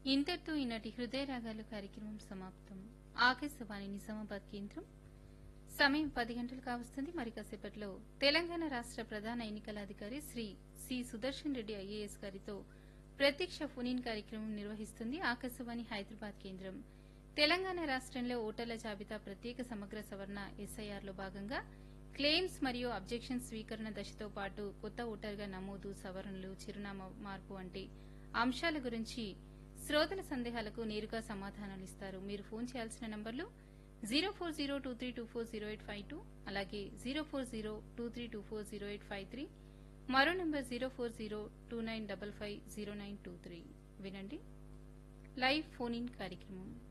ఇంతటితో ఈనాటి హృదయ రాగాలు కార్యక్రమం సమాప్తం ఆకాశవాణి నిజామాబాద్ కేంద్రం సమయం పది గంటలు కావస్తుంది మరి కాసేపట్లో తెలంగాణ రాష్ట్ర ప్రధాన ఎన్నికల అధికారి శ్రీ సి సుదర్శన్ రెడ్డి ఐఏఎస్ గారితో ప్రత్యక్ష ఫోన్ కార్యక్రమం నిర్వహిస్తుంది ఆకాశవాణి హైదరాబాద్ కేంద్రం తెలంగాణ రాష్ట్రంలో ఓటర్ల జాబితా ప్రత్యేక సమగ్ర సవరణ ఎస్ఐఆర్లో భాగంగా క్లెయిమ్స్ మరియు అబ్జెక్షన్ స్వీకరణ దశతో పాటు కొత్త ఓటర్గా నమోదు సవరణలు చిరునామా మార్పు వంటి అంశాల గురించి శ్రోతల సందేహాలకు నేరుగా సమాధానాలు ఇస్తారు మీరు ఫోన్ చేయాల్సిన నంబర్లు zero four zero two three two four zero eight five two అలాగే zero four zero two three two four zero eight five three మరో number zero four zero two nine double five zero nine two three వినండి live phone in కార్యక్రమం